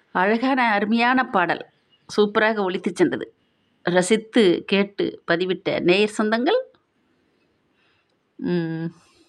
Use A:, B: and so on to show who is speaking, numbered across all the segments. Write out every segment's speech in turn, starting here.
A: அழகான அருமையான பாடல் சூப்பராக ஒலித்துச் சென்றது ரசித்து கேட்டு பதிவிட்ட நேயர் சொந்தங்கள் ம்,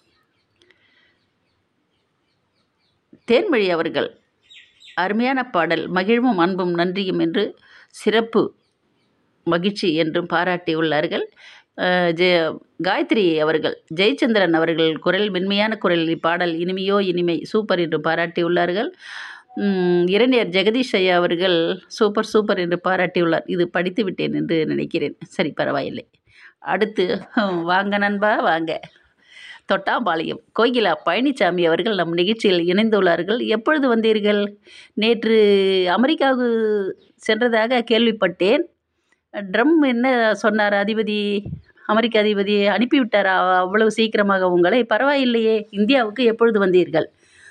A: தேன்மொழி அவர்கள் அருமையான பாடல் மகிழ்வும் அன்பும் நன்றியும் என்று சிறப்பு மகிழ்ச்சி என்றும் பாராட்டியுள்ளார்கள் அஹ், ஜெய காயத்ரி அவர்கள் ஜெயச்சந்திரன் அவர்கள் குரல் மென்மையான குரலில் இப்பாடல் இனிமையோ இனிமை சூப்பர் என்று பாராட்டியுள்ளார்கள் உம், இரணியர் ஜெகதீஷ் ஐயா அவர்கள் சூப்பர் சூப்பர் என்று பாராட்டியுள்ளார் இது படித்து விட்டேன் என்று நினைக்கிறேன் சரி பரவாயில்லை அடுத்து ஹம், வாங்க நண்பா வாங்க தொட்டாம்பாளையம் கோகிலா பழனிசாமி அவர்கள் நம் நிகழ்ச்சியில் இணைந்துள்ளார்கள் எப்பொழுது வந்தீர்கள் நேற்று அமெரிக்காவுக்கு சென்றதாக கேள்விப்பட்டேன் ட்ரம் என்ன சொன்னார் அதிபதி அமெரிக்க அதிபதி அனுப்பிவிட்டாரா அவ்வளவு சீக்கிரமாக உங்களை பரவாயில்லையே இந்தியாவுக்கு எப்பொழுது வந்தீர்கள்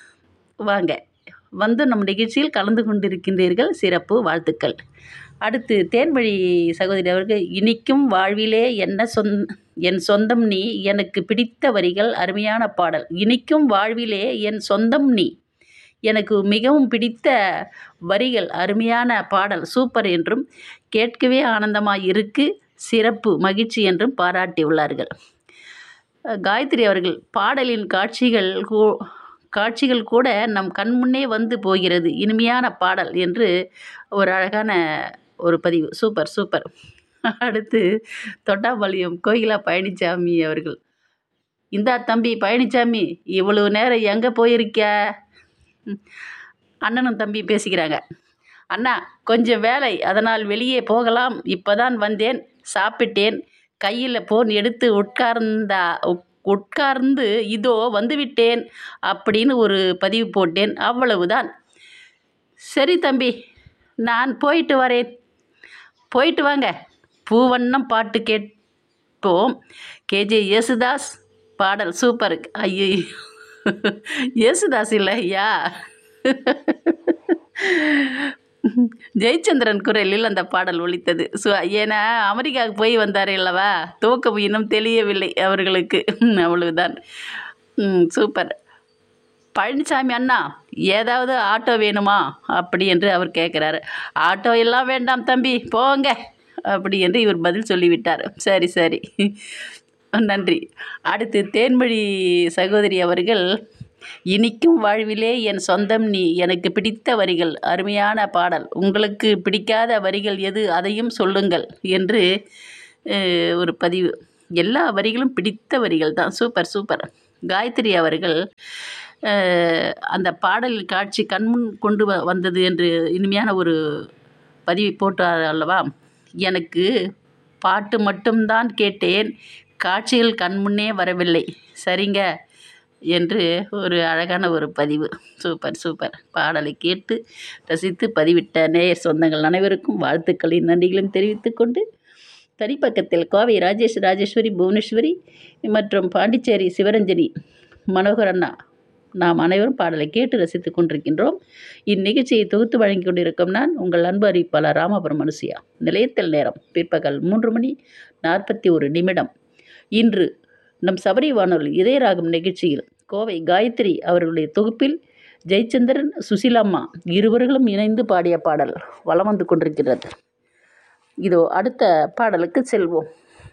A: வாங்க வந்து நம் நிகழ்ச்சியில் கலந்து கொண்டிருக்கின்றீர்கள் சிறப்பு வாழ்த்துக்கள் அடுத்து தேன்வழி சகோதரி அவர்கள் இனிக்கும் வாழ்விலே என்ன சொந் என் சொந்தம் நீ எனக்கு பிடித்த வரிகள் அருமையான பாடல் இனிக்கும் வாழ்விலே என் சொந்தம் நீ எனக்கு மிகவும் பிடித்த வரிகள் அருமையான பாடல் சூப்பர் என்றும் கேட்கவே ஆனந்தமாக இருக்கு சிறப்பு மகிழ்ச்சி என்றும் பாராட்டியுள்ளார்கள் காயத்ரி அவர்கள் பாடலின் காட்சிகள் கூ- காட்சிகள் கூட நம் கண்முன்னே வந்து போகிறது இனிமையான பாடல் என்று ஒரு அழகான ஒரு பதிவு சூப்பர் சூப்பர் அடுத்து தொட்டாம்பாளையம் கோகிலா பழனிசாமி அவர்கள் இந்தா தம்பி பழனிசாமி இவ்வளவு நேரம் எங்கே போயிருக்க ம். அண்ணனும் தம்பி பேசிக்கிறாங்க அண்ணா கொஞ்சம் வேலை அதனால் வெளியே போகலாம் இப்போதான் வந்தேன் சாப்பிட்டேன் கையில் ஃபோன் எடுத்து உட்கார்ந்தா உட்- உட்கார்ந்து இதோ வந்துவிட்டேன் அப்படின்னு ஒரு பதிவு போட்டேன் அவ்வளவுதான் சரி தம்பி நான் போயிட்டு வரேன் போயிட்டு வாங்க பூவண்ணம் பாட்டு கேட்போம் கேஜே யேசுதாஸ் பாடல் சூப்பர் ஐயோ யேசுதாஸ் இல்லை ஐயா ஜெயச்சந்திரன் குரலில் அந்த பாடல் ஒலித்தது ஸோ ஏன்னா அமெரிக்காவுக்கு போய் வந்தார் அல்லவா துவக்கம் இன்னும் தெரியவில்லை அவர்களுக்கு அவ்வளவுதான் ம், சூப்பர் பழனிசாமி அண்ணா ஏதாவது ஆட்டோ வேணுமா அப்படி என்று அவர் கேட்குறாரு ஆட்டோ எல்லாம் வேண்டாம் தம்பி போங்க அப்படி என்று இவர் பதில் சொல்லிவிட்டார் சரி சரி நன்றி அடுத்து தேன்மொழி சகோதரி அவர்கள் இனிக்கும் வாழ்விலே என் சொந்தம் நீ எனக்கு பிடித்த வரிகள் அருமையான பாடல் உங்களுக்கு பிடிக்காத வரிகள் எது அதையும் சொல்லுங்கள் என்று அஹ், ஒரு பதிவு எல்லா வரிகளும் பிடித்த வரிகள் தான் சூப்பர் சூப்பர் காயத்ரி அவர்கள் அஹ், அந்த பாடல் காட்சி கண்முன் கொண்டு வ- வந்தது என்று இனிமையான ஒரு பதிவை போட்டார் அல்லவா எனக்கு பாட்டு மட்டும்தான் கேட்டேன் காட்சிகள் கண்முன்னே வரவில்லை சரிங்க என்று ஒரு அழகான ஒரு பதிவு சூப்பர் சூப்பர் பாடலை கேட்டு ரசித்து பதிவிட்ட நேயர் சொந்தங்கள் அனைவருக்கும் வாழ்த்துக்களின் நன்றிகளையும் தெரிவித்துக் கொண்டு தனிப்பக்கத்தில் கோவை ராஜேஷ் ராஜேஸ்வரி புவனேஸ்வரி மற்றும் பாண்டிச்சேரி சிவரஞ்சனி மனோகர் அண்ணா நாம் அனைவரும் பாடலை கேட்டு ரசித்துக் கொண்டிருக்கின்றோம் இந்நிகழ்ச்சியை தொகுத்து வழங்கிக் கொண்டிருக்கும் நான் உங்கள் அன்பு அறிவிப்பாளர் ராமபுரம் அனுசியா நிலையத்தில் நேரம் பிற்பகல் மூன்று மணி நாற்பத்தி ஒரு நிமிடம் இன்று நம் சபரி வானொலி இதயராகம் நிகழ்ச்சியில் கோவை காயத்ரி அவர்களுடைய தொகுப்பில் ஜெயச்சந்திரன் சுசிலாம்மா இருவர்களும் இணைந்து பாடிய பாடல் வலம் வந்து கொண்டிருக்கிறது இதோ அடுத்த பாடலுக்கு செல்வோம்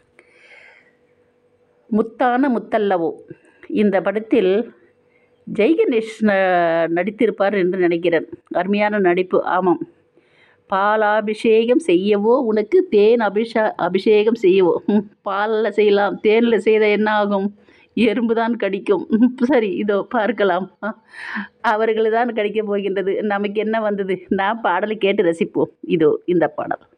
A: முத்தான முத்தல்லவோ இந்த படத்தில் ஜெய்கணேஷ் ந- நடித்திருப்பார் என்று நினைக்கிறேன் அருமையான நடிப்பு ஆமாம் பாலாபிஷேகம் செய்யவோ உனக்கு தேன் அபிஷா அபிஷேகம் செய்யவோ ம், பாலில் செய்யலாம் தேனில் செய்த என்ன ஆகும் எறும்பு தான் கடிக்கும் ம், சரி இதோ பார்க்கலாம் அவர்கள் தான் கடிக்கப் போகின்றது நமக்கு என்ன வந்தது நான் பாடலை கேட்டு ரசிப்போம் இதோ இந்த பாடல்